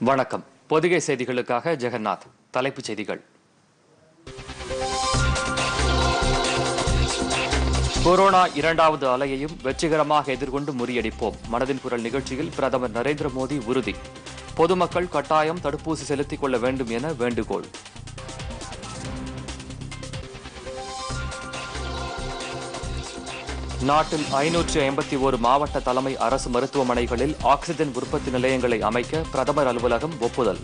வணக்கம் பொதிகை செய்திகளுக்காக ஜெகநாத் தலைப்புச் செய்திகள் கொரோனா இரண்டாவது அலையையும் வெற்றிகரமாக எதிர்கொண்டு முறியடிப்போம் மனதின் குரல் நிகழ்ச்சியில் பிரதமர் நரேந்திர மோடி உறுதி பொதுமக்கள் கட்டாயம் தடுப்பூசி செலுத்திக் கொள்ள வேண்டும் என வேண்டுகோள் நாட்டில் ஐநூற்று ஐம்பத்தி ஒரு மாவட்ட தலைமை அரசு மருத்துவமனைகளில் ஆக்ஸிஜன் உற்பத்தி நிலையங்களை அமைக்க பிரதமர் அலுவலகம் ஒப்புதல்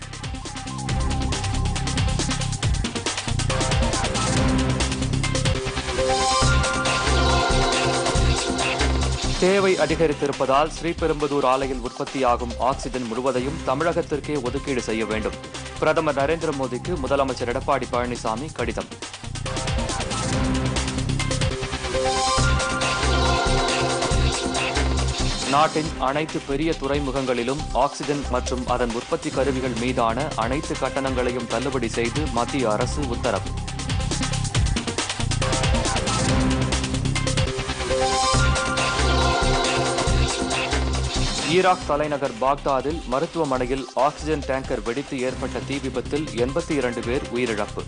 தேவை அதிகரித்திருப்பதால் ஸ்ரீபெரும்புதூர் ஆலையில் உற்பத்தியாகும் ஆக்ஸிஜன் முழுவதையும் தமிழகத்திற்கே ஒதுக்கீடு செய்ய வேண்டும் பிரதமர் நரேந்திர மோடிக்கு முதலமைச்சர் எடப்பாடி பழனிசாமி கடிதம் நாட்டின் அனைத்து பெரிய துறைமுகங்களிலும் ஆக்ஸிஜன் மற்றும் அதன் உற்பத்தி கருவிகள் மீதான அனைத்து கட்டணங்களையும் தள்ளுபடி செய்து மத்திய அரசு உத்தரவு ஈராக் தலைநகர் பாக்தாதில் மருத்துவமனையில் ஆக்ஸிஜன் டேங்கர் வெடித்து ஏற்பட்ட தீ விபத்தில் எண்பத்தி இரண்டு பேர் உயிரிழப்பு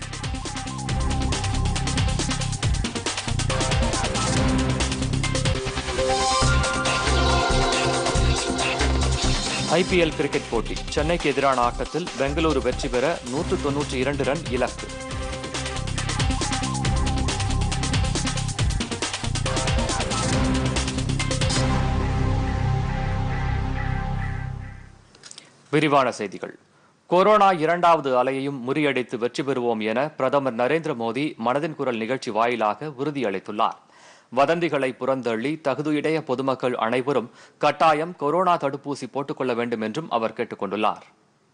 ஐபிஎல் கிரிக்கெட் போட்டி சென்னைக்கு எதிரான ஆட்டத்தில் பெங்களூரு வெற்றி பெற நூற்று தொன்னூற்றி இரண்டு ரன் இலக்கு விரிவான செய்திகள் கொரோனா இரண்டாவது அலையையும் முறியடித்து வெற்றி பெறுவோம் என பிரதமர் நரேந்திர மோடி மனதின் குரல் நிகழ்ச்சி வாயிலாக உறுதியளித்துள்ளார் வதந்திகளை புறந்தள்ளி தகுதியுடைய பொதுமக்கள் அனைவரும் கட்டாயம் கொரோனா தடுப்பூசி போட்டுக்கொள்ள வேண்டும் என்றும் அவர் கேட்டுக் கொண்டுள்ளார்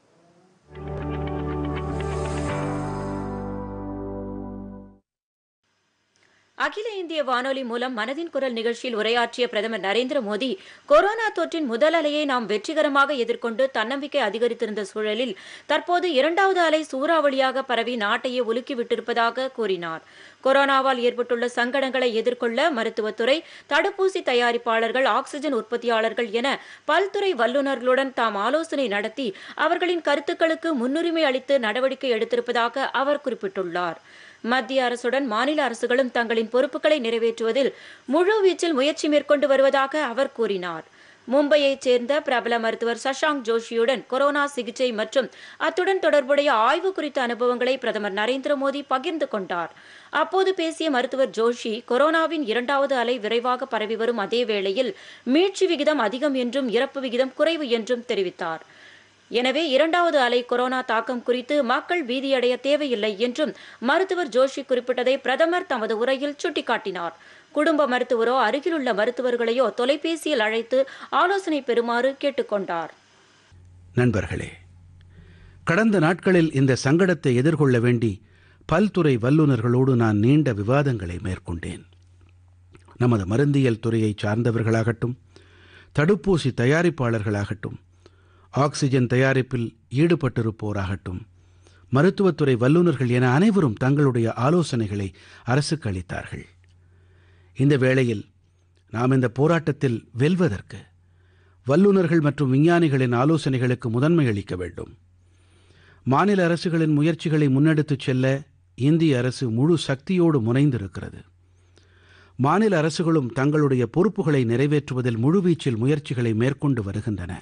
அகில இந்திய வானொலி மூலம் மனதின் குரல் நிகழ்ச்சியில் உரையாற்றிய பிரதமர் நரேந்திர மோடி கொரோனா தொற்றின் முதல் அலையை நாம் வெற்றிகரமாக எதிர்கொண்டு தன்னம்பிக்கை அதிகரித்திருந்த சூழலில் தற்போது இரண்டாவது அலை சூறாவளியாக பரவி நாட்டையே உலுக்கிவிட்டிருப்பதாக கூறினார் கொரோனாவால் ஏற்பட்டுள்ள சங்கடங்களை எதிர்கொள்ள மருத்துவத்துறை தடுப்பூசி தயாரிப்பாளர்கள் ஆக்ஸிஜன் உற்பத்தியாளர்கள் என பல்துறை வல்லுநர்களுடன் தாம் ஆலோசனை நடத்தி அவர்களின் கருத்துக்களுக்கு முன்னுரிமை அளித்து நடவடிக்கை எடுத்திருப்பதாக அவர் குறிப்பிட்டுள்ளார் மத்திய அரசுடன் மாநில அரசுகளும் தங்களின் பொறுப்புகளை நிறைவேற்றுவதில் முழு வீச்சில் முயற்சி மேற்கொண்டு வருவதாக அவர் கூறினார் மும்பையைச் சேர்ந்த பிரபல மருத்துவர் சஷாங்க் ஜோஷியுடன் கொரோனா சிகிச்சை மற்றும் அத்துடன் தொடர்புடைய ஆய்வு குறித்த அனுபவங்களை பிரதமர் நரேந்திர மோடி பகிர்ந்து கொண்டார் அப்போது பேசிய மருத்துவர் ஜோஷி கொரோனாவின் இரண்டாவது அலை விரைவாக பரவி வரும் அதே வேளையில் மீட்சி விகிதம் அதிகம் என்றும் இறப்பு விகிதம் குறைவு என்றும் தெரிவித்தார் எனவே இரண்டாவது அலை கொரோனா தாக்கம் குறித்து மக்கள் பீதியடைய தேவையில்லை என்றும் மருத்துவர் ஜோஷி குறிப்பிட்டதை பிரதமர் தமது உரையில் சுட்டிக்காட்டினார் குடும்ப மருத்துவரோ அருகிலுள்ள மருத்துவர்களையோ தொலைபேசியில் அழைத்து ஆலோசனை பெறுமாறு கேட்டுக்கொண்டார் நண்பர்களே கடந்த நாட்களில் இந்த சங்கடத்தை எதிர்கொள்ள வேண்டி பல்துறை வல்லுநர்களோடு நான் நீண்ட விவாதங்களை மேற்கொண்டேன் நமது மருந்தியல் துறையைச் சார்ந்தவர்களாகட்டும் தடுப்பூசி தயாரிப்பாளர்களாகட்டும் ஆக்சிஜன் தயாரிப்பில் ஈடுபட்டிருப்போராகட்டும் மருத்துவத்துறை வல்லுநர்கள் என அனைவரும் தங்களுடைய ஆலோசனைகளை அரசுக்கு அளித்தார்கள் இந்த வேளையில் நாம் இந்த போராட்டத்தில் வெல்வதற்கு வல்லுநர்கள் மற்றும் விஞ்ஞானிகளின் ஆலோசனைகளுக்கு முதன்மை அளிக்க வேண்டும் மாநில அரசுகளின் முயற்சிகளை முன்னெடுத்துச் செல்ல இந்திய அரசு முழு சக்தியோடு முனைந்திருக்கிறது மாநில அரசுகளும் தங்களுடைய பொறுப்புகளை நிறைவேற்றுவதில் முழுவீச்சில் முயற்சிகளை மேற்கொண்டு வருகின்றன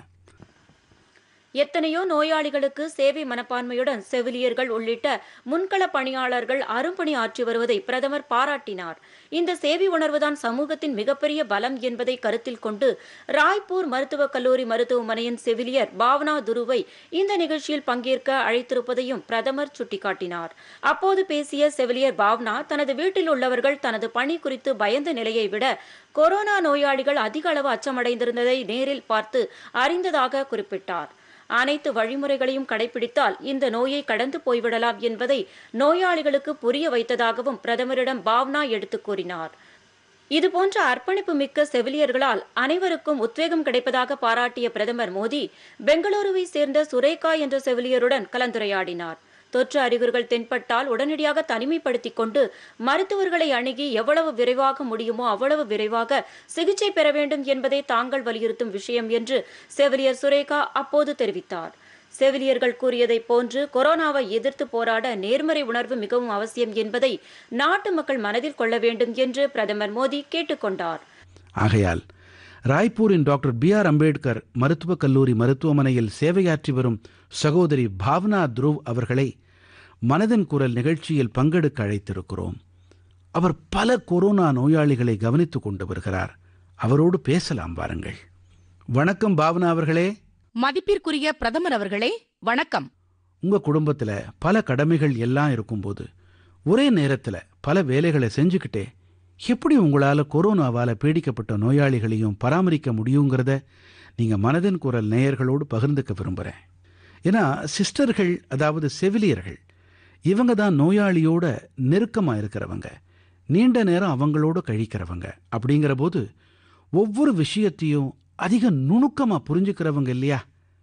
எத்தனையோ நோயாளிகளுக்கு சேவை மனப்பான்மையுடன் செவிலியர்கள் உள்ளிட்ட முன்கள பணியாளர்கள் அரும்பணி ஆற்றி வருவதை பிரதமர் பாராட்டினார் இந்த சேவை உணர்வுதான் சமூகத்தின் மிகப்பெரிய பலம் என்பதை கருத்தில் கொண்டு ராய்ப்பூர் மருத்துவக் கல்லூரி மருத்துவமனையின் செவிலியர் பாவனா துருவை இந்த நிகழ்ச்சியில் பங்கேற்க அழைத்திருப்பதையும் பிரதமர் சுட்டிக்காட்டினார் அப்போது பேசிய செவிலியர் பாவனா தனது வீட்டில் உள்ளவர்கள் தனது பணி குறித்து பயந்த நிலையை விட கொரோனா நோயாளிகள் அதிக அளவு அச்சமடைந்திருந்ததை நேரில் பார்த்து அறிந்ததாக குறிப்பிட்டார் அனைத்து வழிமுறைகளையும் கடைபிடித்தால் இந்த நோயை கடந்து போய்விடலாம் என்பதை நோயாளிகளுக்கு புரிய வைத்ததாகவும் பிரதமரிடம் பாவ்னா எடுத்துக் கூறினார் இதுபோன்ற அர்ப்பணிப்பு மிக்க செவிலியர்களால் அனைவருக்கும் உத்வேகம் கிடைப்பதாக பாராட்டிய பிரதமர் மோடி பெங்களூருவை சேர்ந்த சுரேகா என்ற செவிலியருடன் கலந்துரையாடினார் தொற்று அறிகுறிகள் தென்பட்டால் உடனடியாக தனிமைப்படுத்திக் கொண்டு மருத்துவர்களை அணுகி எவ்வளவு விரைவாக முடியுமோ அவ்வளவு விரைவாக சிகிச்சை பெற வேண்டும் என்பதே தாங்கள் வலியுறுத்தும் விஷயம் என்று செவிலியர் சுரேகா அப்போது தெரிவித்தார் செவிலியர்கள் கூறியதைப் போன்று கொரோனாவை எதிர்த்து போராட நேர்மறை உணர்வு மிகவும் அவசியம் என்பதை நாட்டு மக்கள் மனதில் கொள்ள வேண்டும் என்று பிரதமர் மோடி கேட்டுக்கொண்டார் ஆகையால் ராய்ப்பூரின் டாக்டர் பி ஆர் அம்பேத்கர் மருத்துவக் கல்லூரி மருத்துவமனையில் சேவையாற்றி வரும் சகோதரி பாவனா துருவ் அவர்களை மனதின் குரல் நிகழ்ச்சியில் பங்கெடுக்க அழைத்திருக்கிறோம் அவர் பல கொரோனா நோயாளிகளை கவனித்துக் கொண்டு வருகிறார் அவரோடு பேசலாம் வாருங்கள் வணக்கம் பாவனா அவர்களே மதிப்பிற்குரிய பிரதமர் அவர்களே வணக்கம் உங்க குடும்பத்துல பல கடமைகள் எல்லாம் இருக்கும்போது ஒரே நேரத்துல பல வேலைகளை செஞ்சுக்கிட்டே எப்படி உங்களால கொரோனாவால பீடிக்கப்பட்ட நோயாளிகளையும் பராமரிக்க முடியுங்கிறத நீங்க மனதின் குரல் நேயர்களோடு பகிர்ந்துக்க விரும்புறேன் ஏன்னா சிஸ்டர்கள் அதாவது செவிலியர்கள் இவங்க தான் நோயாளியோட நெருக்கமா இருக்கிறவங்க நீண்ட நேரம் அவங்களோட கழிக்கிறவங்க அப்படிங்கிற போது ஒவ்வொரு விஷயத்தையும் அதிக நுணுக்கமா புரிஞ்சுக்கிறவங்க இல்லையா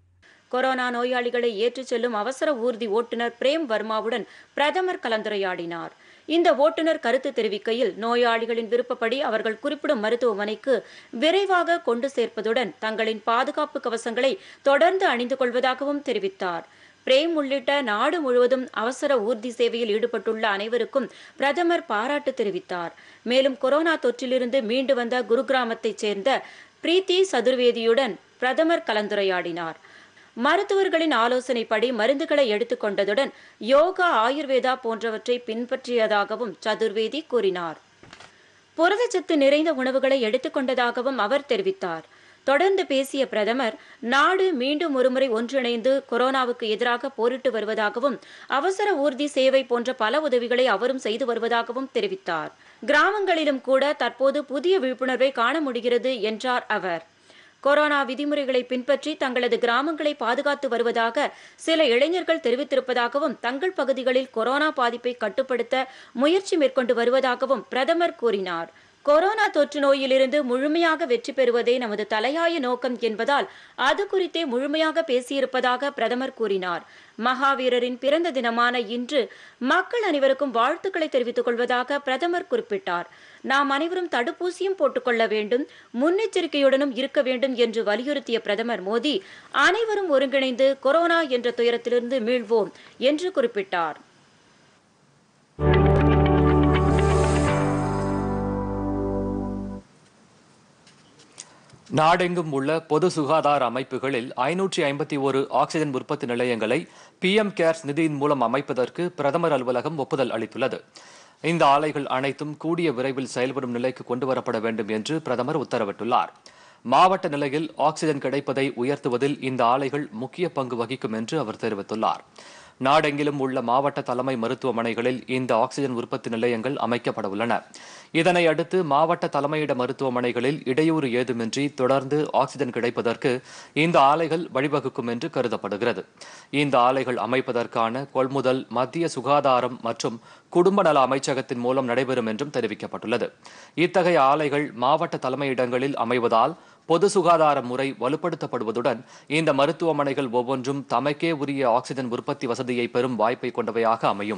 கொரோனா நோயாளிகளை ஏற்றிச் செல்லும் அவசர ஊர்தி ஓட்டுநர் பிரேம் வர்மாவுடன் பிரதமர் கலந்துரையாடினார் இந்த ஓட்டுநர் கருத்து தெரிவிக்கையில் நோயாளிகளின் விருப்பப்படி அவர்கள் குறிப்பிடும் மருத்துவமனைக்கு விரைவாக கொண்டு சேர்ப்பதுடன் தங்களின் பாதுகாப்பு கவசங்களை தொடர்ந்து அணிந்து கொள்வதாகவும் தெரிவித்தார் பிரேம் உள்ளிட்ட நாடு முழுவதும் அவசர ஊர்தி சேவையில் ஈடுபட்டுள்ள அனைவருக்கும் பிரதமர் பாராட்டு தெரிவித்தார் மேலும் கொரோனா தொற்றிலிருந்து மீண்டு வந்த குருகிராமத்தைச் சேர்ந்த பிரீத்தி சதுர்வேதியுடன் பிரதமர் கலந்துரையாடினார் மருத்துவர்களின் ஆலோசனைப்படி மருந்துகளை எடுத்துக்கொண்டதுடன் யோகா ஆயுர்வேதா போன்றவற்றை பின்பற்றியதாகவும் சதுர்வேதி கூறினார் புரதச்சத்து நிறைந்த உணவுகளை எடுத்துக்கொண்டதாகவும் அவர் தெரிவித்தார் தொடர்ந்து பேசிய பிரதமர் நாடு மீண்டும் ஒருமுறை ஒன்றிணைந்து கொரோனாவுக்கு எதிராக போரிட்டு வருவதாகவும் அவசர ஊர்தி சேவை போன்ற பல உதவிகளை அவரும் செய்து வருவதாகவும் தெரிவித்தார் கிராமங்களிலும் கூட தற்போது புதிய விழிப்புணர்வை காண முடிகிறது என்றார் அவர் கொரோனா விதிமுறைகளை பின்பற்றி தங்களது கிராமங்களை பாதுகாத்து வருவதாக சில இளைஞர்கள் தெரிவித்திருப்பதாகவும் தங்கள் பகுதிகளில் கொரோனா பாதிப்பை கட்டுப்படுத்த முயற்சி மேற்கொண்டு வருவதாகவும் பிரதமர் கூறினார் கொரோனா தொற்று நோயிலிருந்து முழுமையாக வெற்றி பெறுவதே நமது தலையாய நோக்கம் என்பதால் அது குறித்தே முழுமையாக பேசியிருப்பதாக பிரதமர் கூறினார் மகாவீரரின் பிறந்த தினமான இன்று மக்கள் அனைவருக்கும் வாழ்த்துக்களை தெரிவித்துக் கொள்வதாக பிரதமர் குறிப்பிட்டார் நாம் அனைவரும் தடுப்பூசியும் போட்டுக்கொள்ள வேண்டும் முன்னெச்சரிக்கையுடனும் இருக்க வேண்டும் என்று வலியுறுத்திய பிரதமர் மோடி அனைவரும் ஒருங்கிணைந்து கொரோனா என்ற துயரத்திலிருந்து மீள்வோம் என்று குறிப்பிட்டார் நாடெங்கும் உள்ள பொது சுகாதார அமைப்புகளில் ஐநூற்றி ஐம்பத்தி ஒரு ஆக்சிஜன் உற்பத்தி நிலையங்களை பிஎம் கேர்ஸ் நிதியின் மூலம் அமைப்பதற்கு பிரதமர் அலுவலகம் ஒப்புதல் அளித்துள்ளது இந்த ஆலைகள் அனைத்தும் கூடிய விரைவில் செயல்படும் நிலைக்கு கொண்டுவரப்பட வேண்டும் என்று பிரதமர் உத்தரவிட்டுள்ளார் மாவட்ட நிலையில் ஆக்சிஜன் கிடைப்பதை உயர்த்துவதில் இந்த ஆலைகள் முக்கிய பங்கு வகிக்கும் என்று அவர் தெரிவித்துள்ளார் நாடெங்கிலும் உள்ள மாவட்ட தலைமை மருத்துவமனைகளில் இந்த ஆக்சிஜன் உற்பத்தி நிலையங்கள் அமைக்கப்பட உள்ளன இதனை அடுத்து மாவட்ட தலைமையிட மருத்துவமனைகளில் இடையூறு ஏதுமின்றி தொடர்ந்து ஆக்சிஜன் கிடைப்பதற்கு இந்த ஆலைகள் வழிவகுக்கும் என்று கருதப்படுகிறது இந்த ஆலைகள் அமைப்பதற்கான கொள்முதல் மத்திய சுகாதாரம் மற்றும் குடும்ப நல அமைச்சகத்தின் மூலம் நடைபெறும் என்றும் தெரிவிக்கப்பட்டுள்ளது இத்தகைய ஆலைகள் மாவட்ட தலைமையிடங்களில் அமைவதால் பொது சுகாதார முறை வலுப்படுத்தப்படுவதுடன் இந்த மருத்துவமனைகள் ஒவ்வொன்றும் தமக்கே உரிய ஆக்சிஜன் உற்பத்தி வசதியை பெறும் வாய்ப்பை கொண்டவையாக அமையும்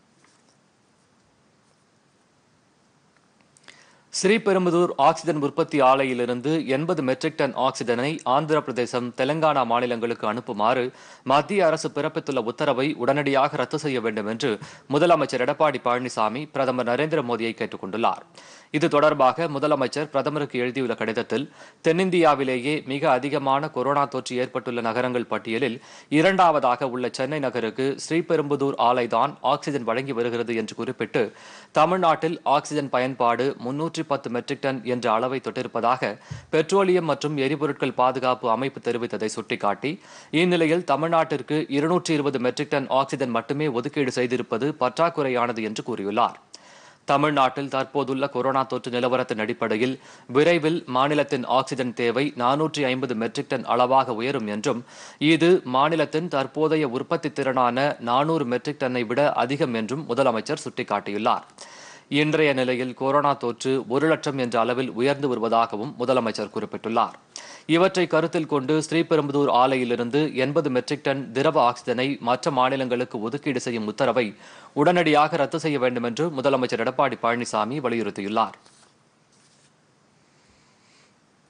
ஸ்ரீபெரும்புதூர் ஆக்சிஜன் உற்பத்தி ஆலையிலிருந்து எண்பது மெட்ரிக் டன் ஆக்சிஜனை ஆந்திர பிரதேசம் தெலங்கானா மாநிலங்களுக்கு அனுப்புமாறு மத்திய அரசு பிறப்பித்துள்ள உத்தரவை உடனடியாக ரத்து செய்ய வேண்டும் என்று முதலமைச்சர் எடப்பாடி பழனிசாமி பிரதமர் நரேந்திர மோடியை கேட்டுக் கொண்டுள்ளார் இது தொடர்பாக முதலமைச்சர் பிரதமருக்கு எழுதியுள்ள கடிதத்தில் தென்னிந்தியாவிலேயே மிக அதிகமான கொரோனா தொற்று ஏற்பட்டுள்ள நகரங்கள் பட்டியலில் இரண்டாவதாக உள்ள சென்னை நகருக்கு ஸ்ரீபெரும்புதூர் ஆலைதான் ஆக்சிஜன் வழங்கி வருகிறது என்று குறிப்பிட்டு தமிழ்நாட்டில் ஆக்சிஜன் பயன்பாடு முன்னூற்றி பத்து மெட்ரிக் டன் என்ற அளவை தொட்டிருப்பதாக பெட்ரோலியம் மற்றும் எரிபொருட்கள் பாதுகாப்பு அமைப்பு தெரிவித்ததை சுட்டிக்காட்டி இந்நிலையில் தமிழ்நாட்டிற்கு இருநூற்றி இருபது மெட்ரிக் டன் ஆக்சிஜன் மட்டுமே ஒதுக்கீடு செய்திருப்பது பற்றாக்குறையானது என்று கூறியுள்ளார் தமிழ்நாட்டில் தற்போதுள்ள கொரோனா தொற்று நிலவரத்தின் அடிப்படையில் விரைவில் மாநிலத்தின் ஆக்சிஜன் தேவை நானூற்றி ஐம்பது மெட்ரிக் டன் அளவாக உயரும் என்றும் இது மாநிலத்தின் தற்போதைய உற்பத்தி திறனான நானூறு மெட்ரிக் டன்னை விட அதிகம் என்றும் முதலமைச்சர் சுட்டிக்காட்டியுள்ளார் இன்றைய நிலையில் கொரோனா தொற்று ஒரு லட்சம் என்ற அளவில் உயர்ந்து வருவதாகவும் முதலமைச்சர் குறிப்பிட்டுள்ளார் இவற்றை கருத்தில் கொண்டு ஸ்ரீபெரும்புதூர் ஆலையிலிருந்து எண்பது மெட்ரிக் டன் திரவ ஆக்சிஜனை மற்ற மாநிலங்களுக்கு ஒதுக்கீடு செய்யும் உத்தரவை உடனடியாக ரத்து செய்ய வேண்டும் என்று முதலமைச்சர் எடப்பாடி பழனிசாமி வலியுறுத்தியுள்ளார்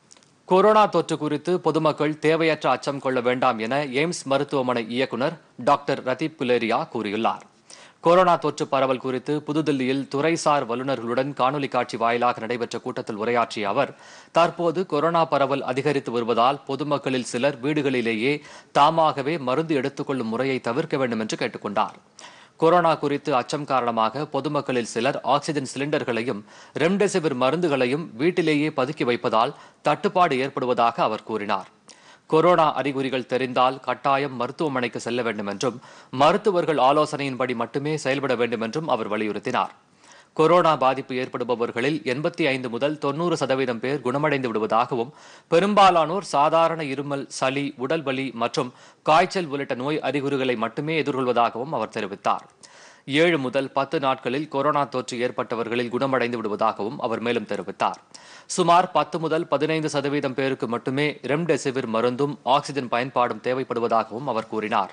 கொரோனா தொற்று குறித்து பொதுமக்கள் தேவையற்ற அச்சம் கொள்ள வேண்டாம் என எய்ம்ஸ் மருத்துவமனை இயக்குனர் டாக்டர் ரதீப் குலேரியா கூறியுள்ளார் கொரோனா தொற்று பரவல் குறித்து புதுதில்லியில் துறைசார் வல்லுநர்களுடன் காணொலி காட்சி வாயிலாக நடைபெற்ற கூட்டத்தில் உரையாற்றிய அவர் தற்போது கொரோனா பரவல் அதிகரித்து வருவதால் பொதுமக்களில் சிலர் வீடுகளிலேயே தாமாகவே மருந்து எடுத்துக்கொள்ளும் முறையை தவிர்க்க வேண்டும் என்று கேட்டுக்கொண்டார் கொரோனா குறித்து அச்சம் காரணமாக பொதுமக்களில் சிலர் ஆக்ஸிஜன் சிலிண்டர்களையும் ரெம்டெசிவிர் மருந்துகளையும் வீட்டிலேயே பதுக்கி வைப்பதால் தட்டுப்பாடு ஏற்படுவதாக அவர் கூறினார் கொரோனா அறிகுறிகள் தெரிந்தால் கட்டாயம் மருத்துவமனைக்கு செல்ல வேண்டும் என்றும் மருத்துவர்கள் ஆலோசனையின்படி மட்டுமே செயல்பட வேண்டும் என்றும் அவர் வலியுறுத்தினார் கொரோனா பாதிப்பு ஏற்படுபவர்களில் எண்பத்தி ஐந்து முதல் தொன்னூறு சதவீதம் பேர் குணமடைந்து விடுவதாகவும் பெரும்பாலானோர் சாதாரண இருமல் சளி உடல் வலி மற்றும் காய்ச்சல் உள்ளிட்ட நோய் அறிகுறிகளை மட்டுமே எதிர்கொள்வதாகவும் அவர் தெரிவித்தார் ஏழு முதல் பத்து நாட்களில் கொரோனா தொற்று ஏற்பட்டவர்களில் குணமடைந்து விடுவதாகவும் அவர் மேலும் தெரிவித்தார் சுமார் பத்து முதல் பதினைந்து சதவீதம் பேருக்கு மட்டுமே ரெம்டெசிவிர் மருந்தும் ஆக்ஸிஜன் பயன்பாடும் தேவைப்படுவதாகவும் அவர் கூறினார்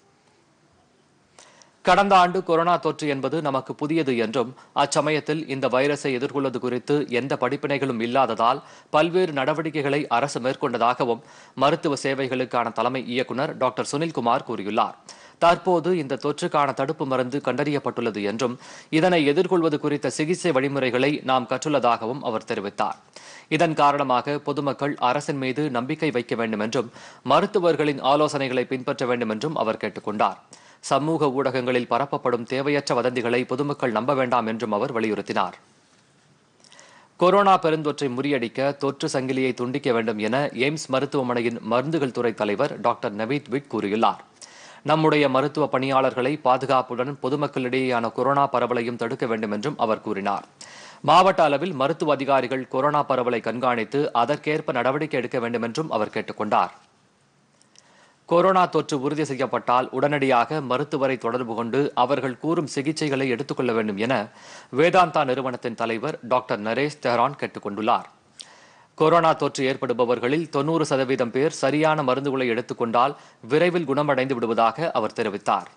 கடந்த ஆண்டு கொரோனா தொற்று என்பது நமக்கு புதியது என்றும் அச்சமயத்தில் இந்த வைரஸை எதிர்கொள்வது குறித்து எந்த படிப்பினைகளும் இல்லாததால் பல்வேறு நடவடிக்கைகளை அரசு மேற்கொண்டதாகவும் மருத்துவ சேவைகளுக்கான தலைமை இயக்குநர் டாக்டர் சுனில்குமார் கூறியுள்ளார் தற்போது இந்த தொற்றுக்கான தடுப்பு மருந்து கண்டறியப்பட்டுள்ளது என்றும் இதனை எதிர்கொள்வது குறித்த சிகிச்சை வழிமுறைகளை நாம் கற்றுள்ளதாகவும் அவர் தெரிவித்தார் இதன் காரணமாக பொதுமக்கள் அரசின் மீது நம்பிக்கை வைக்க வேண்டும் என்றும் மருத்துவர்களின் ஆலோசனைகளை பின்பற்ற வேண்டும் என்றும் அவர் கேட்டுக்கொண்டார் சமூக ஊடகங்களில் பரப்பப்படும் தேவையற்ற வதந்திகளை பொதுமக்கள் நம்ப வேண்டாம் என்றும் அவர் வலியுறுத்தினார் கொரோனா பெருந்தொற்றை முறியடிக்க தொற்று சங்கிலியை துண்டிக்க வேண்டும் என எய்ம்ஸ் மருத்துவமனையின் மருந்துகள் துறை தலைவர் டாக்டர் நவீத் விட் கூறியுள்ளார் நம்முடைய மருத்துவ பணியாளர்களை பாதுகாப்புடன் பொதுமக்களிடையேயான கொரோனா பரவலையும் தடுக்க வேண்டும் என்றும் அவர் கூறினார் மாவட்ட அளவில் மருத்துவ அதிகாரிகள் கொரோனா பரவலை கண்காணித்து அதற்கேற்ப நடவடிக்கை எடுக்க வேண்டும் என்றும் அவர் கேட்டுக்கொண்டார் கொரோனா தொற்று உறுதி செய்யப்பட்டால் உடனடியாக மருத்துவரை தொடர்பு கொண்டு அவர்கள் கூறும் சிகிச்சைகளை எடுத்துக்கொள்ள வேண்டும் என வேதாந்தா நிறுவனத்தின் தலைவர் டாக்டர் நரேஷ் தெஹ்ரான் கேட்டுக் கொண்டுள்ளார் கொரோனா தொற்று ஏற்படுபவர்களில் தொன்னூறு சதவீதம் பேர் சரியான மருந்துகளை எடுத்துக்கொண்டால் விரைவில் குணமடைந்து விடுவதாக அவர் தெரிவித்தார்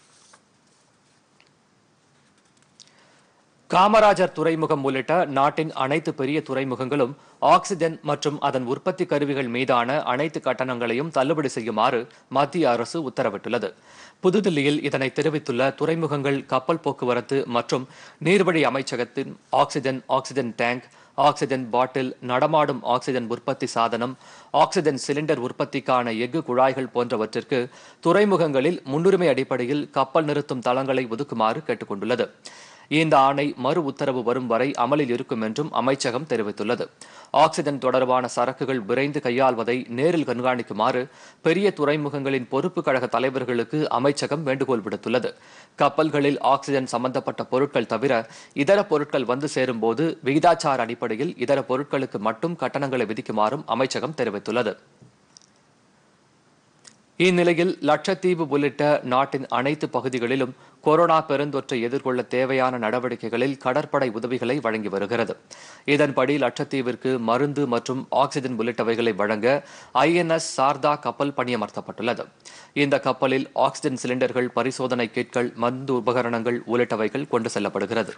காமராஜர் துறைமுகம் உள்ளிட்ட நாட்டின் அனைத்து பெரிய துறைமுகங்களும் ஆக்ஸிஜன் மற்றும் அதன் உற்பத்தி கருவிகள் மீதான அனைத்து கட்டணங்களையும் தள்ளுபடி செய்யுமாறு மத்திய அரசு உத்தரவிட்டுள்ளது புதுதில்லியில் இதனை தெரிவித்துள்ள துறைமுகங்கள் கப்பல் போக்குவரத்து மற்றும் நீர்வழி அமைச்சகத்தின் oxygen oxygen tank oxygen bottle நடமாடும் ஆக்ஸிஜன் உற்பத்தி சாதனம் ஆக்ஸிஜன் சிலிண்டர் உற்பத்திக்கான எஃகு குழாய்கள் போன்றவற்றிற்கு துறைமுகங்களில் முன்னுரிமை அடிப்படையில் கப்பல் நிறுத்தும் தளங்களை ஒதுக்குமாறு கேட்டுக்கொண்டுள்ளது இந்த ஆணை மறு உத்தரவு வரும் வரை அமலில் இருக்கும் என்றும் அமைச்சகம் தெரிவித்துள்ளது ஆக்ஸிஜன் தொடர்பான சரக்குகள் விரைந்து கையாள்வதை நேரில் கண்காணிக்குமாறு பெரிய துறைமுகங்களின் பொறுப்பு கழக தலைவர்களுக்கு அமைச்சகம் வேண்டுகோள் விடுத்துள்ளது கப்பல்களில் ஆக்ஸிஜன் சம்பந்தப்பட்ட பொருட்கள் தவிர இதர பொருட்கள் வந்து சேரும்போது விகிதாச்சார அடிப்படையில் இதர பொருட்களுக்கு மட்டும் கட்டணங்களை விதிக்குமாறும் அமைச்சகம் தெரிவித்துள்ளது இந்நிலையில் லட்சத்தீவு உள்ளிட்ட நாட்டின் அனைத்து பகுதிகளிலும் கொரோனா பெருந்தொற்றை எதிர்கொள்ள தேவையான நடவடிக்கைகளில் கடற்படை உதவிகளை வழங்கி வருகிறது இதன்படி லட்சத்தீவிற்கு மருந்து மற்றும் ஆக்ஸிஜன் உள்ளிட்டவைகளை வழங்க ஐஎன்எஸ் சாரதா கப்பல் பணியமர்த்தப்பட்டுள்ளது இந்த கப்பலில் ஆக்ஸிஜன் சிலிண்டர்கள் பரிசோதனை கிட்கள் மருந்து உபகரணங்கள் உள்ளிட்டவைகள் கொண்டு செல்லப்படுகிறது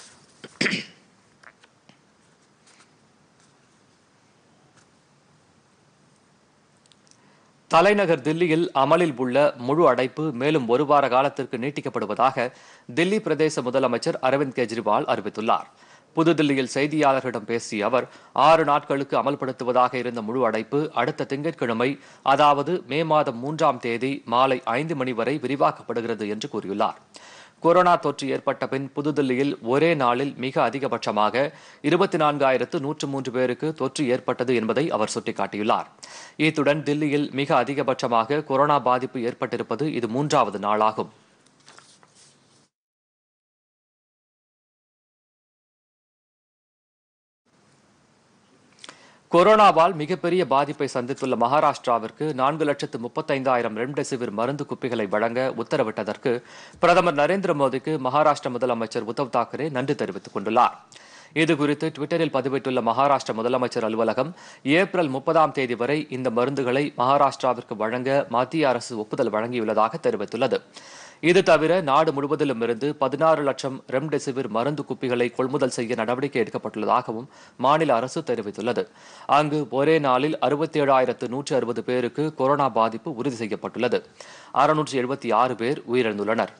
தலைநகர் தில்லியில் அமலில் உள்ள முழு அடைப்பு மேலும் ஒரு வார காலத்திற்கு நீட்டிக்கப்படுவதாக தில்லி பிரதேச முதலமைச்சர் அரவிந்த் கெஜ்ரிவால் அறிவித்துள்ளார் புதுதில்லியில் செய்தியாளர்களிடம் பேசிய அவர் ஆறு நாட்களுக்கு அமல்படுத்துவதாக இருந்த முழு அடைப்பு அடுத்த திங்கட்கிழமை அதாவது மே மாதம் மூன்றாம் தேதி மாலை ஐந்து மணி வரை விரிவாக்கப்படுகிறது என்று கூறியுள்ளார் கொரோனா தொற்று ஏற்பட்ட பின் புதுதில்லியில் ஒரே நாளில் மிக அதிகபட்சமாக இருபத்தி நான்காயிரத்து நூற்று மூன்று பேருக்கு தொற்று ஏற்பட்டது என்பதை அவர் சுட்டிக்காட்டியுள்ளார் இத்துடன் தில்லியில் மிக அதிகபட்சமாக கொரோனா பாதிப்பு ஏற்பட்டிருப்பது இது மூன்றாவது நாளாகும் கொரோனாவால் மிகப்பெரிய பாதிப்பை சந்தித்துள்ள மகாராஷ்டிராவிற்கு நான்கு லட்சத்து முப்பத்தைந்தாயிரம் ரெம்டெசிவிர் மருந்து குப்பிகளை வழங்க உத்தரவிட்டதற்கு பிரதமர் நரேந்திர மோடிக்கு மகாராஷ்டிர முதலமைச்சர் உத்தவ் தாக்கரே நன்றி தெரிவித்துக் கொண்டுள்ளார் இதுகுறித்து டுவிட்டரில் பதிவிட்டுள்ள மகாராஷ்டிர முதலமைச்சர் அலுவலகம் ஏப்ரல் முப்பதாம் தேதி வரை இந்த மருந்துகளை மகாராஷ்டிராவிற்கு வழங்க மத்திய அரசு ஒப்புதல் வழங்கியுள்ளதாக தெரிவித்துள்ளது இது தவிர நாடு முழுவதிலும் இருந்து பதினாறு லட்சம் ரெம்டெசிவிர் மருந்து குப்பிகளை கொள்முதல் செய்ய நடவடிக்கை எடுக்கப்பட்டுள்ளதாகவும் மாநில அரசு தெரிவித்துள்ளது அங்கு ஒரே நாளில் அறுபத்தி ஏழாயிரத்து நூற்று அறுபது பேருக்கு கொரோனா பாதிப்பு உறுதி செய்யப்பட்டுள்ளது அறுநூற்று எழுபத்தி ஆறு பேர் உயிரிழந்துள்ளனர்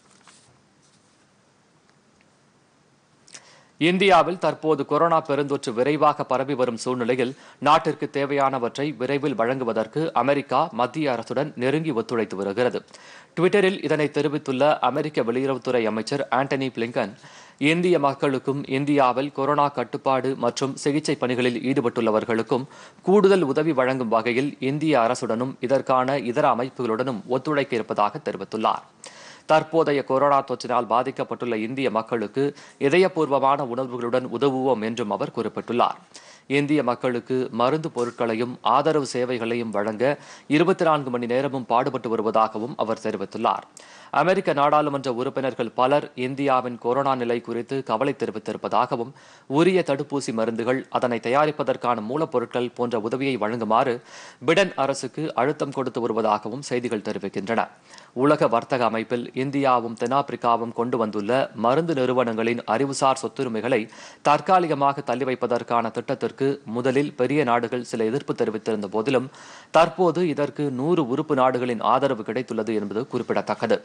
இந்தியாவில் தற்போது கொரோனா பெருந்தொற்று விரைவாக பரவி வரும் சூழ்நிலையில் நாட்டிற்கு தேவையானவற்றை விரைவில் வழங்குவதற்கு அமெரிக்கா மத்திய அரசுடன் நெருங்கி ஒத்துழைத்து வருகிறது டுவிட்டரில் இதனை தெரிவித்துள்ள அமெரிக்க வெளியுறவுத்துறை அமைச்சர் ஆண்டனி பிளிங்கன் இந்திய மக்களுக்கும் இந்தியாவில் கொரோனா கட்டுப்பாடு மற்றும் சிகிச்சை பணிகளில் ஈடுபட்டுள்ளவர்களுக்கும் கூடுதல் உதவி வழங்கும் வகையில் இந்திய அரசுடனும் இதற்கான இதர அமைப்புகளுடனும் ஒத்துழைக்க இருப்பதாக தெரிவித்துள்ளார் தற்போதைய கொரோனா தொற்றினால் பாதிக்கப்பட்டுள்ள இந்திய மக்களுக்கு இதயபூர்வமான உணர்வுகளுடன் உதவுவோம் என்றும் அவர் குறிப்பிட்டுள்ளார் இந்திய மக்களுக்கு மருந்து பொருட்களையும் ஆதரவு சேவைகளையும் வழங்க இருபத்தி நான்கு மணி நேரமும் பாடுபட்டு வருவதாகவும் அவர் தெரிவித்துள்ளார் அமெரிக்க நாடாளுமன்ற உறுப்பினர்கள் பலர் இந்தியாவின் கொரோனா நிலை குறித்து கவலை தெரிவித்திருப்பதாகவும் உரிய தடுப்பூசி மருந்துகள் அதனை தயாரிப்பதற்கான மூலப்பொருட்கள் போன்ற உதவியை வழங்குமாறு பிடன் அரசுக்கு அழுத்தம் கொடுத்து வருவதாகவும் செய்திகள் தெரிவிக்கின்றன உலக வர்த்தக அமைப்பில் இந்தியாவும் தென்னாப்பிரிக்காவும் கொண்டு வந்துள்ள மருந்து நிறுவனங்களின் அறிவுசார் சொத்துரிமைகளை தற்காலிகமாக தள்ளி வைப்பதற்கான திட்டத்திற்கு முதலில் பெரிய நாடுகள் சில எதிர்ப்பு தெரிவித்திருந்த போதிலும் தற்போது இதற்கு நூறு உறுப்பு நாடுகளின் ஆதரவு கிடைத்துள்ளது என்பது குறிப்பிடத்தக்கது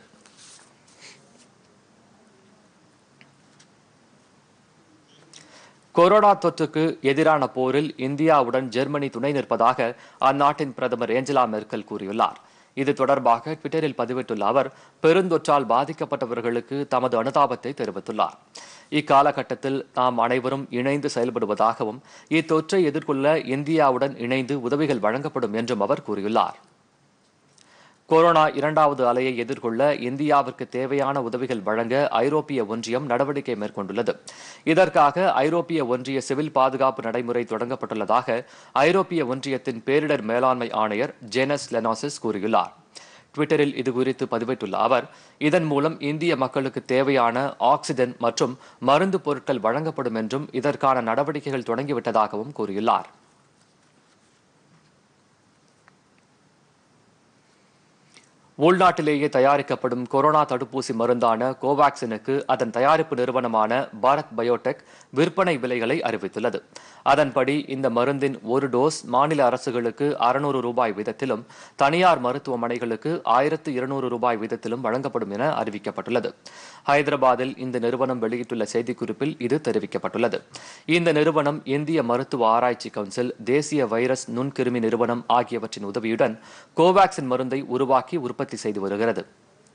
கொரோனா தொற்றுக்கு எதிரான போரில் இந்தியாவுடன் ஜெர்மனி துணை நிற்பதாக அந்நாட்டின் பிரதமர் ஏஞ்சலா மெர்க்கல் கூறியுள்ளார் இது தொடர்பாக ட்விட்டரில் பதிவிட்டுள்ள அவர் பெருந்தொற்றால் பாதிக்கப்பட்டவர்களுக்கு தமது அனுதாபத்தை தெரிவித்துள்ளார் இக்காலகட்டத்தில் நாம் அனைவரும் இணைந்து செயல்படுவதாகவும் இத்தொற்றை எதிர்கொள்ள இந்தியாவுடன் இணைந்து உதவிகள் வழங்கப்படும் என்றும் அவர் கூறியுள்ளார் கொரோனா இரண்டாவது அலையை எதிர்கொள்ள இந்தியாவிற்கு தேவையான உதவிகள் வழங்க ஐரோப்பிய ஒன்றியம் நடவடிக்கை மேற்கொண்டுள்ளது இதற்காக ஐரோப்பிய ஒன்றிய சிவில் பாதுகாப்பு நடைமுறை தொடங்கப்பட்டுள்ளதாக ஐரோப்பிய ஒன்றியத்தின் பேரிடர் மேலாண்மை ஆணையர் ஜெனஸ் லெனாசிஸ் கூறியுள்ளார் ட்விட்டரில் இதுகுறித்து பதிவிட்டுள்ள அவர் இதன் மூலம் இந்திய மக்களுக்கு தேவையான ஆக்சிஜன் மற்றும் மருந்து பொருட்கள் வழங்கப்படும் என்றும் இதற்கான நடவடிக்கைகள் தொடங்கிவிட்டதாகவும் கூறியுள்ளார் உள்நாட்டிலேயே தயாரிக்கப்படும் கொரோனா தடுப்பூசி மருந்தான கோவாக்சினுக்கு அதன் தயாரிப்பு நிறுவனமான பாரத் பயோடெக் விற்பனை விலைகளை அறிவித்துள்ளது அதன்படி இந்த மருந்தின் ஒரு டோஸ் மாநில அரசுகளுக்கு அறுநூறு ரூபாய் வீதத்திலும் தனியார் மருத்துவமனைகளுக்கு ஆயிரத்து இருநூறு ரூபாய் வீதத்திலும் வழங்கப்படும் என அறிவிக்கப்பட்டுள்ளது ஹைதராபாத்தில் இந்த நிறுவனம் வெளியிட்டுள்ள செய்திக்குறிப்பில் இது தெரிவிக்கப்பட்டுள்ளது இந்த நிறுவனம் இந்திய மருத்துவ ஆராய்ச்சி கவுன்சில் தேசிய வைரஸ் நுண்கிருமி நிறுவனம் ஆகியவற்றின் உதவியுடன் கோவாக்சின் மருந்தை உருவாக்கி உற்பத்தி செய்து வருகிறது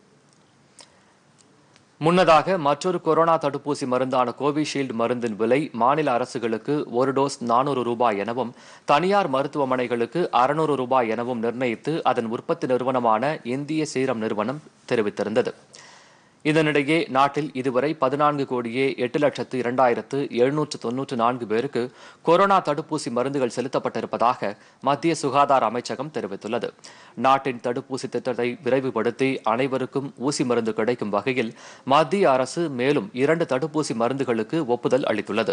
முன்னதாக மற்றொரு கொரோனா தடுப்பூசி மருந்தான கோவிஷீல்டு மருந்தின் விலை மாநில அரசுகளுக்கு ஒரு டோஸ் நானூறு ரூபாய் எனவும் தனியார் மருத்துவமனைகளுக்கு அறுநூறு ரூபாய் எனவும் நிர்ணயித்து அதன் உற்பத்தி நிறுவனமான இந்திய சீரம் நிறுவனம் தெரிவித்திருந்தது இதனிடையே நாட்டில் இதுவரை பதினான்கு கோடியே எட்டு லட்சத்து இரண்டாயிரத்து எழுநூற்று தொன்னூற்று நான்கு பேருக்கு கொரோனா தடுப்பூசி மருந்துகள் செலுத்தப்பட்டிருப்பதாக மத்திய சுகாதார அமைச்சகம் தெரிவித்துள்ளது நாட்டின் தடுப்பூசி திட்டத்தை விரைவுபடுத்தி அனைவருக்கும் ஊசி மருந்து கிடைக்கும் வகையில் மத்திய அரசு மேலும் இரண்டு தடுப்பூசி மருந்துகளுக்கு ஒப்புதல் அளித்துள்ளது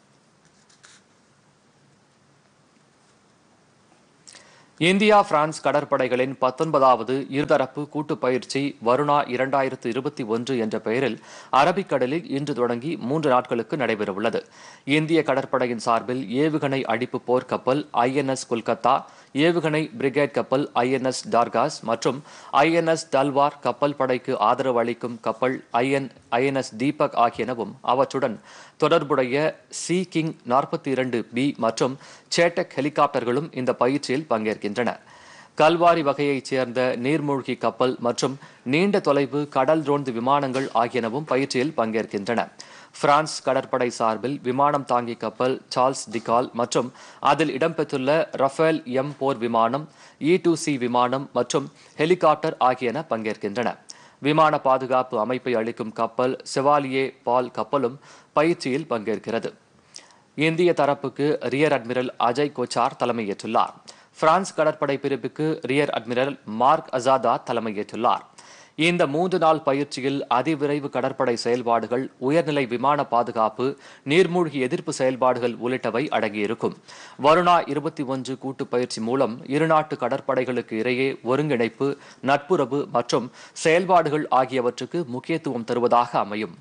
இந்தியா பிரான்ஸ் கடற்படைகளின் பத்தொன்பதாவது இருதரப்பு கூட்டு பயிற்சி வருணா இரண்டாயிரத்து இருபத்தி ஒன்று என்ற பெயரில் அரபிக்கடலில் இன்று தொடங்கி மூன்று நாட்களுக்கு நடைபெறவுள்ளது இந்திய கடற்படையின் சார்பில் ஏவுகணை அடிப்பு போர் கப்பல் ஐஎன்எஸ் கொல்கத்தா ஏவுகணை பிரிகேட் கப்பல் ஐஎன்எஸ் டார்காஸ் மற்றும் ஐஎன்எஸ் தல்வார் கப்பல் படைக்கு ஆதரவு அளிக்கும் கப்பல் ஐஎன் ஐஎன்எஸ் தீபக் ஆகியனவும் அவற்றுடன் தொடர்புடைய சி கிங் நாற்பத்தி இரண்டு பி மற்றும் சேட்டக் ஹெலிகாப்டர்களும் இந்த பயிற்சியில் பங்கேற்கின்றன கல்வாரி வகையைச் சேர்ந்த நீர்மூழ்கி கப்பல் மற்றும் நீண்ட தொலைவு கடல் ரோந்து விமானங்கள் ஆகியனவும் பயிற்சியில் பங்கேற்கின்றன பிரான்ஸ் கடற்படை சார்பில் விமானம் தாங்கி கப்பல் சார்ல்ஸ் டிகால் மற்றும் அதில் இடம்பெற்றுள்ள ரஃபேல் எம் போர் விமானம் இ டூ சி விமானம் மற்றும் ஹெலிகாப்டர் ஆகியன பங்கேற்கின்றன விமான பாதுகாப்பு அமைப்பை அளிக்கும் கப்பல் செவாலியே பால் கப்பலும் பயிற்சியில் பங்கேற்கிறது இந்திய தரப்புக்கு ரியர் அட்மிரல் அஜய் கோச்சார் தலைமையேற்றுள்ளார் பிரான்ஸ் கடற்படை பிரிவுக்கு ரியர் அட்மிரல் மார்க் அசாதா தலைமையேற்றுள்ளார் இந்த மூன்று நாள் பயிற்சியில் அதிவிரைவு கடற்படை செயல்பாடுகள் உயர்நிலை விமான பாதுகாப்பு நீர்மூழ்கி எதிர்ப்பு செயல்பாடுகள் உள்ளிட்டவை அடங்கியிருக்கும் வருணா இருபத்தி ஒன்று கூட்டு பயிற்சி மூலம் இருநாட்டு கடற்படைகளுக்கு இடையே ஒருங்கிணைப்பு நட்புறவு மற்றும் செயல்பாடுகள் ஆகியவற்றுக்கு முக்கியத்துவம் தருவதாக அமையும்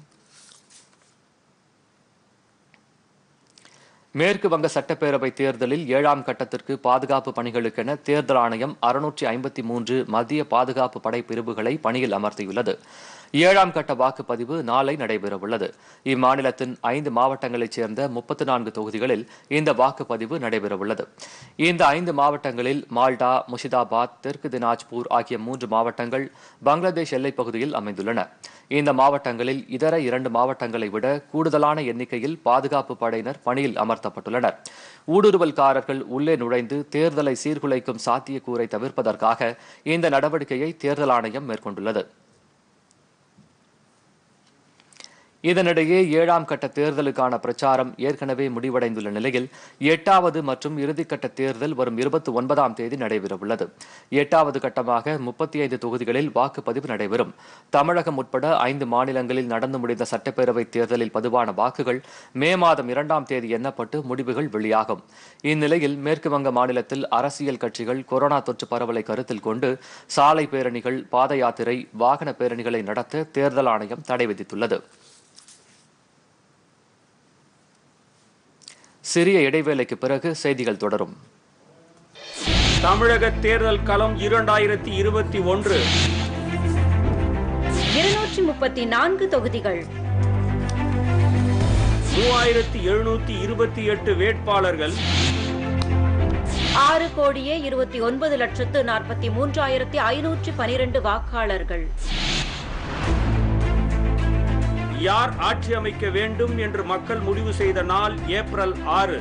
மேற்கு வங்க சட்டப்பேரவை தேர்தலில் ஏழாம் கட்டத்திற்கு பாதுகாப்பு பணிகளுக்கென தேர்தல் ஆணையம் அறுநூற்றி ஐம்பத்தி மூன்று மத்திய பாதுகாப்பு படை பிரிவுகளை பணியில் அமர்த்தியுள்ளது ஏழாம் கட்ட வாக்குப்பதிவு நாளை நடைபெறவுள்ளது இம்மாநிலத்தின் ஐந்து மாவட்டங்களைச் சேர்ந்த முப்பத்தி நான்கு தொகுதிகளில் இந்த வாக்குப்பதிவு நடைபெறவுள்ளது இந்த ஐந்து மாவட்டங்களில் மால்டா முஷிதாபாத் தெற்கு தினாஜ்பூர் ஆகிய மூன்று மாவட்டங்கள் பங்களாதேஷ் எல்லைப் பகுதியில் அமைந்துள்ளன இந்த மாவட்டங்களில் இதர இரண்டு மாவட்டங்களை விட கூடுதலான எண்ணிக்கையில் பாதுகாப்பு படையினர் பணியில் அமர்த்தப்பட்டுள்ளனர் ஊடுருவல்காரர்கள் உள்ளே நுழைந்து தேர்தலை சீர்குலைக்கும் சாத்தியக்கூறை தவிர்ப்பதற்காக இந்த நடவடிக்கையை தேர்தல் ஆணையம் மேற்கொண்டுள்ளது இதனிடையே ஏழாம் கட்ட தேர்தலுக்கான பிரச்சாரம் ஏற்கனவே முடிவடைந்துள்ள நிலையில் எட்டாவது மற்றும் இறுதிக்கட்ட தேர்தல் வரும் இருபத்தி ஒன்பதாம் தேதி நடைபெறவுள்ளது எட்டாவது கட்டமாக முப்பத்தி ஐந்து தொகுதிகளில் வாக்குப்பதிவு நடைபெறும் தமிழகம் உட்பட ஐந்து மாநிலங்களில் நடந்து முடிந்த சட்டப்பேரவை தேர்தலில் பதிவான வாக்குகள் மே மாதம் இரண்டாம் தேதி எண்ணப்பட்டு முடிவுகள் வெளியாகும் இந்நிலையில் மேற்கு வங்க மாநிலத்தில் அரசியல் கட்சிகள் கொரோனா தொற்று பரவலை கருத்தில் கொண்டு சாலை பேரணிகள் பாத யாத்திரை வாகன பேரணிகளை நடத்த தேர்தல் ஆணையம் தடை விதித்துள்ளது சிறிய இடைவேளைக்கு பிறகு செய்திகள் தொடரும் தமிழக தேர்தல் களம் இரண்டாயிரத்தி இருபத்தி ஒன்று இருநூற்றி முப்பத்தி நான்கு தொகுதிகள் மூவாயிரத்தி எழுநூத்தி இருபத்தி எட்டு வேட்பாளர்கள் ஆறு கோடியே இருபத்தி ஒன்பது லட்சத்து நாற்பத்தி மூன்றாயிரத்தி ஐநூற்றி பனிரெண்டு வாக்காளர்கள் யார் ஆட்சி அமைக்க வேண்டும் என்று மக்கள் முடிவு செய்த நாள் ஏப்ரல் ஆறு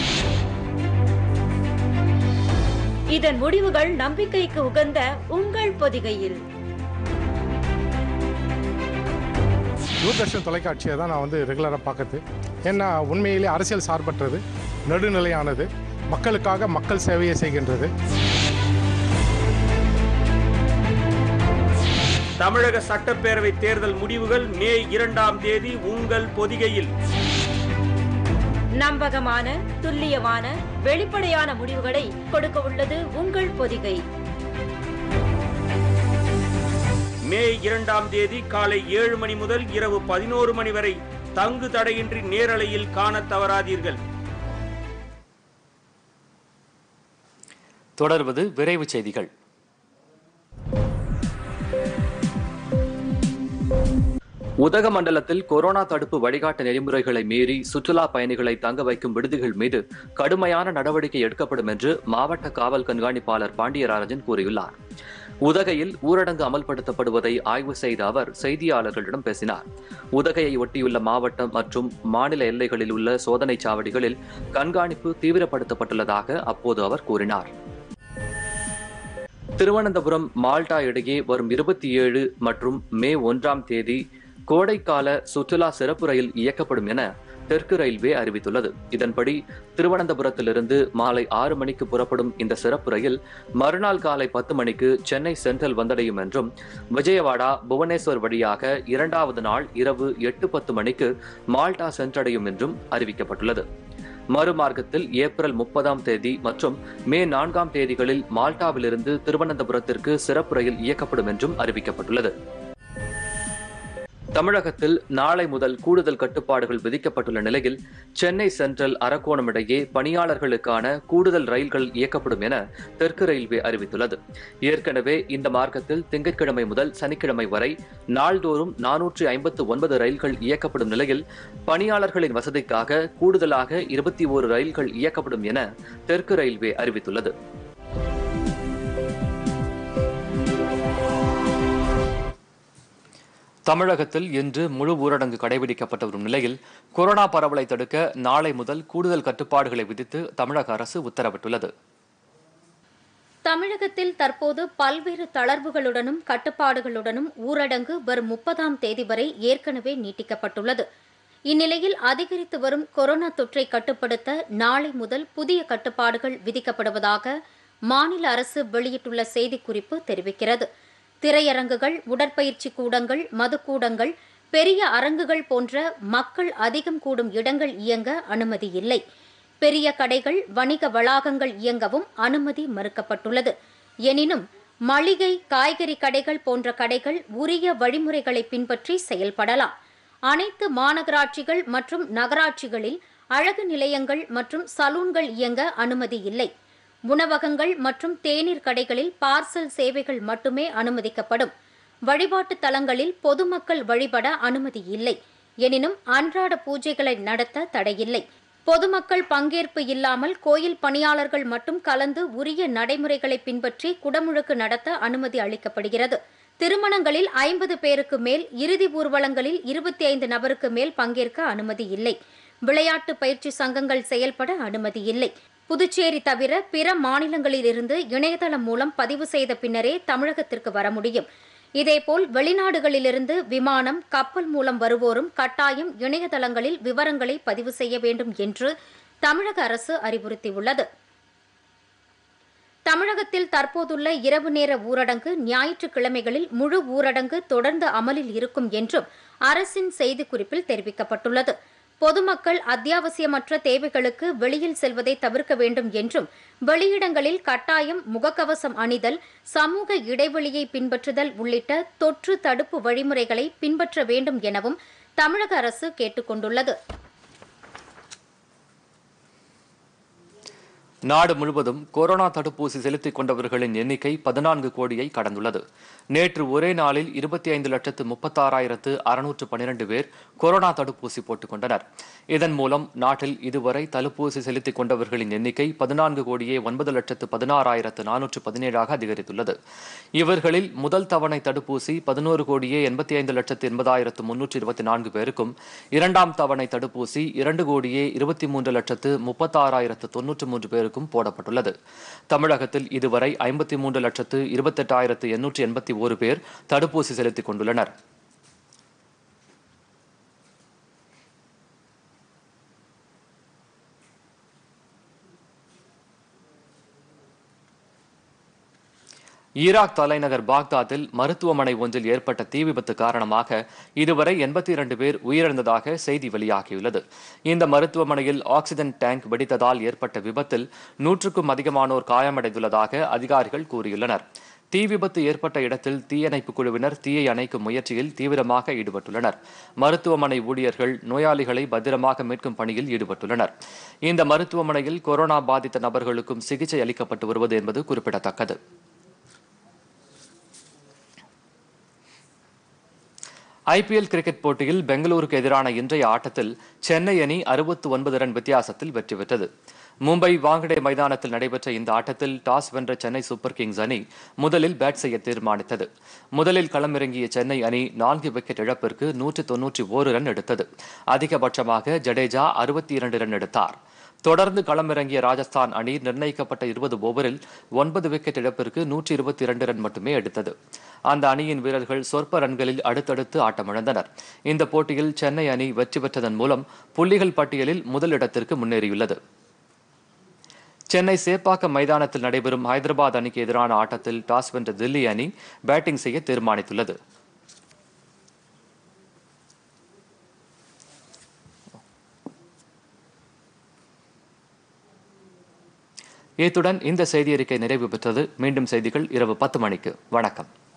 இதன் முடிவுகள் நம்பிக்கைக்கு உகந்த உங்கள் பொதிகையில் தூர்தர்ஷன் தொலைக்காட்சியை தான் நான் வந்து ரெகுலராக பார்க்கறது ஏன்னா உண்மையிலே அரசியல் சார்பற்றது நடுநிலையானது மக்களுக்காக மக்கள் சேவையை செய்கின்றது தமிழக சட்டப்பேரவை தேர்தல் முடிவுகள் மே இரண்டாம் தேதி உங்கள் பொதிகையில் நம்பகமான துல்லியமான வெளிப்படையான முடிவுகளை கொடுக்க உள்ளது உங்கள் பொதிகை மே இரண்டாம் தேதி காலை ஏழு மணி முதல் இரவு பதினோரு மணி வரை தங்கு தடையின்றி நேரலையில் காணத் தவறாதீர்கள் தொடர்வது விரைவுச் செய்திகள் உதகமண்டலத்தில் கொரோனா தடுப்பு வழிகாட்டு நெறிமுறைகளை மீறி சுற்றுலா பயணிகளை தங்க வைக்கும் விடுதிகள் மீது கடுமையான நடவடிக்கை எடுக்கப்படும் என்று மாவட்ட காவல் கண்காணிப்பாளர் பாண்டியராஜன் கூறியுள்ளார் உதகையில் ஊரடங்கு அமல்படுத்தப்படுவதை ஆய்வு செய்த அவர் செய்தியாளர்களிடம் பேசினார் உதகையை ஒட்டியுள்ள மாவட்டம் மற்றும் மாநில எல்லைகளில் உள்ள சோதனைச் சாவடிகளில் கண்காணிப்பு தீவிரப்படுத்தப்பட்டுள்ளதாக அப்போது அவர் கூறினார் திருவனந்தபுரம் மால்டா இடையே வரும் இருபத்தி ஏழு மற்றும் மே ஒன்றாம் தேதி கோடைக்கால சுற்றுலா சிறப்பு ரயில் இயக்கப்படும் என தெற்கு ரயில்வே அறிவித்துள்ளது இதன்படி திருவனந்தபுரத்திலிருந்து மாலை ஆறு மணிக்கு புறப்படும் இந்த சிறப்பு ரயில் மறுநாள் காலை பத்து மணிக்கு சென்னை சென்ட்ரல் வந்தடையும் என்றும் விஜயவாடா புவனேஸ்வர் வழியாக இரண்டாவது நாள் இரவு எட்டு பத்து மணிக்கு மால்டா சென்றடையும் என்றும் அறிவிக்கப்பட்டுள்ளது மறுமார்க்கத்தில் ஏப்ரல் முப்பதாம் தேதி மற்றும் மே நான்காம் தேதிகளில் மால்டாவிலிருந்து திருவனந்தபுரத்திற்கு சிறப்பு ரயில் இயக்கப்படும் என்றும் அறிவிக்கப்பட்டுள்ளது தமிழகத்தில் நாளை முதல் கூடுதல் கட்டுப்பாடுகள் விதிக்கப்பட்டுள்ள நிலையில் சென்னை சென்ட்ரல் அரக்கோணம் இடையே பணியாளர்களுக்கான கூடுதல் ரயில்கள் இயக்கப்படும் என தெற்கு ரயில்வே அறிவித்துள்ளது ஏற்கனவே இந்த மார்க்கத்தில் திங்கட்கிழமை முதல் சனிக்கிழமை வரை நாள்தோறும் நானூற்றி ஐம்பத்து ஒன்பது ரயில்கள் இயக்கப்படும் நிலையில் பணியாளர்களின் வசதிக்காக கூடுதலாக இருபத்தி ஓரு ரயில்கள் இயக்கப்படும் என தெற்கு ரயில்வே அறிவித்துள்ளது தமிழகத்தில் இன்று முழு ஊரடங்கு கடைபிடிக்கப்பட்டு வரும் நிலையில் கொரோனா பரவலை தடுக்க நாளை முதல் கூடுதல் கட்டுப்பாடுகளை விதித்து தமிழக அரசு உத்தரவிட்டுள்ளது தமிழகத்தில் தற்போது பல்வேறு தளர்வுகளுடனும் கட்டுப்பாடுகளுடனும் ஊரடங்கு வரும் முப்பதாம் தேதி வரை ஏற்கனவே நீட்டிக்கப்பட்டுள்ளது இந்நிலையில் அதிகரித்து வரும் கொரோனா தொற்றை கட்டுப்படுத்த நாளை முதல் புதிய கட்டுப்பாடுகள் விதிக்கப்படுவதாக மாநில அரசு வெளியிட்டுள்ள செய்திக்குறிப்பு தெரிவிக்கிறது திரையரங்குகள் உடற்பயிற்சி கூடங்கள் மதுக்கூடங்கள் பெரிய அரங்குகள் போன்ற மக்கள் அதிகம் கூடும் இடங்கள் இயங்க அனுமதி இல்லை பெரிய கடைகள் வணிக வளாகங்கள் இயங்கவும் அனுமதி மறுக்கப்பட்டுள்ளது எனினும் மளிகை காய்கறி கடைகள் போன்ற கடைகள் உரிய வழிமுறைகளை பின்பற்றி செயல்படலாம் அனைத்து மாநகராட்சிகள் மற்றும் நகராட்சிகளில் அழகு நிலையங்கள் மற்றும் சலூன்கள் இயங்க அனுமதி இல்லை உணவகங்கள் மற்றும் தேநீர் கடைகளில் பார்சல் சேவைகள் மட்டுமே அனுமதிக்கப்படும் வழிபாட்டு தலங்களில் பொதுமக்கள் வழிபட அனுமதி இல்லை எனினும் அன்றாட பூஜைகளை நடத்த தடையில்லை பொதுமக்கள் பங்கேற்பு இல்லாமல் கோயில் பணியாளர்கள் மட்டும் கலந்து உரிய நடைமுறைகளை பின்பற்றி குடமுழுக்கு நடத்த அனுமதி அளிக்கப்படுகிறது திருமணங்களில் ஐம்பது பேருக்கு மேல் இறுதி ஊர்வலங்களில் இருபத்தி ஐந்து நபருக்கு மேல் பங்கேற்க அனுமதி இல்லை விளையாட்டு பயிற்சி சங்கங்கள் செயல்பட அனுமதி இல்லை புதுச்சேரி தவிர பிற மாநிலங்களிலிருந்து இணையதளம் மூலம் பதிவு செய்த பின்னரே தமிழகத்திற்கு வர முடியும் இதேபோல் வெளிநாடுகளிலிருந்து விமானம் கப்பல் மூலம் வருவோரும் கட்டாயம் இணையதளங்களில் விவரங்களை பதிவு செய்ய வேண்டும் என்று தமிழக அரசு அறிவுறுத்தியுள்ளது தமிழகத்தில் தற்போதுள்ள இரவு நேர ஊரடங்கு ஞாயிற்றுக்கிழமைகளில் முழு ஊரடங்கு தொடர்ந்து அமலில் இருக்கும் என்றும் அரசின் செய்திக்குறிப்பில் தெரிவிக்கப்பட்டுள்ளது பொதுமக்கள் அத்தியாவசியமற்ற தேவைகளுக்கு வெளியில் செல்வதை தவிர்க்க வேண்டும் என்றும் வெளியிடங்களில் கட்டாயம் முகக்கவசம் அணிதல் சமூக இடைவெளியை பின்பற்றுதல் உள்ளிட்ட தொற்று தடுப்பு வழிமுறைகளை பின்பற்ற வேண்டும் எனவும் தமிழக அரசு கேட்டுக் கொண்டுள்ளது நாடு முழுவதும் கொரோனா தடுப்பூசி செலுத்திக் கொண்டவர்களின் எண்ணிக்கை பதினான்கு கோடியை கடந்துள்ளது நேற்று ஒரே நாளில் இருபத்தி ஐந்து லட்சத்து முப்பத்தாறாயிரத்து அறுநூற்று பன்னிரண்டு பேர் கொரோனா தடுப்பூசி போட்டுக் கொண்டனர் இதன் மூலம் நாட்டில் இதுவரை தடுப்பூசி செலுத்திக் கொண்டவர்களின் எண்ணிக்கை பதினான்கு கோடியே ஒன்பது லட்சத்து பதினாறாயிரத்து நானூற்று பதினேழாக அதிகரித்துள்ளது இவர்களில் முதல் தவணை தடுப்பூசி பதினோரு கோடியே எண்பத்தி ஐந்து லட்சத்து எண்பதாயிரத்து முன்னூற்று இருபத்தி நான்கு பேருக்கும் இரண்டாம் தவணை தடுப்பூசி இரண்டு கோடியே இருபத்தி மூன்று லட்சத்து முப்பத்தாறாயிரத்து தொன்னூற்று மூன்று பேருக்கும் போடப்பட்டுள்ளது தமிழகத்தில் இதுவரை ஐம்பத்தி மூன்று லட்சத்து இருபத்தெட்டாயிரத்து எண்ணூற்று எண்பத்தி ஒரு பேர் தடுப்பூசி செலுத்திக் கொண்டுள்ளனர் ஈராக் தலைநகர் பாக்தாத்தில் மருத்துவமனை ஒன்றில் ஏற்பட்ட தீ விபத்து காரணமாக இதுவரை எண்பத்தி இரண்டு பேர் உயிரிழந்ததாக செய்தி வெளியாகியுள்ளது இந்த மருத்துவமனையில் ஆக்ஸிஜன் டேங்க் வெடித்ததால் ஏற்பட்ட விபத்தில் நூற்றுக்கும் அதிகமானோர் காயமடைந்துள்ளதாக அதிகாரிகள் கூறியுள்ளனர் தீ விபத்து ஏற்பட்ட இடத்தில் தீயணைப்பு குழுவினர் தீயை அணைக்கும் முயற்சியில் தீவிரமாக ஈடுபட்டுள்ளனர் மருத்துவமனை ஊழியர்கள் நோயாளிகளை பத்திரமாக மீட்கும் பணியில் ஈடுபட்டுள்ளனர் இந்த மருத்துவமனையில் கொரோனா பாதித்த நபர்களுக்கும் சிகிச்சை அளிக்கப்பட்டு வருவது என்பது குறிப்பிடத்தக்கது ஐபிஎல் கிரிக்கெட் போட்டியில் பெங்களூருக்கு எதிரான இன்றைய ஆட்டத்தில் சென்னை அணி அறுபத்து ஒன்பது ரன் வித்தியாசத்தில் வெற்றி பெற்றது மும்பை வாங்கடே மைதானத்தில் நடைபெற்ற இந்த ஆட்டத்தில் டாஸ் வென்ற சென்னை சூப்பர் கிங்ஸ் அணி முதலில் பேட் செய்ய தீர்மானித்தது முதலில் களமிறங்கிய சென்னை அணி நான்கு விக்கெட் இழப்பிற்கு நூற்று தொன்னூற்றி ஓரு ரன் எடுத்தது அதிகபட்சமாக ஜடேஜா அறுபத்தி இரண்டு ரன் எடுத்தார் தொடர்ந்து களமிறங்கிய ராஜஸ்தான் அணி நிர்ணயிக்கப்பட்ட இருபது ஓவரில் ஒன்பது விக்கெட் இழப்பிற்கு நூற்றி இருபத்தி இரண்டு ரன் மட்டுமே எடுத்தது அந்த அணியின் வீரர்கள் சொற்ப ரன்களில் அடுத்தடுத்து ஆட்டமிழந்தனர் இந்த போட்டியில் சென்னை அணி வெற்றி பெற்றதன் மூலம் புள்ளிகள் பட்டியலில் முதலிடத்திற்கு முன்னேறியுள்ளது சென்னை சேப்பாக்கம் மைதானத்தில் நடைபெறும் ஹைதராபாத் அணிக்கு எதிரான ஆட்டத்தில் டாஸ் வென்ற தில்லி அணி பேட்டிங் செய்ய தீர்மானித்துள்ளது இத்துடன் இந்த செய்தி அறிக்கை நிறைவு பெற்றது மீண்டும் செய்திகள் இரவு பத்து மணிக்கு வணக்கம்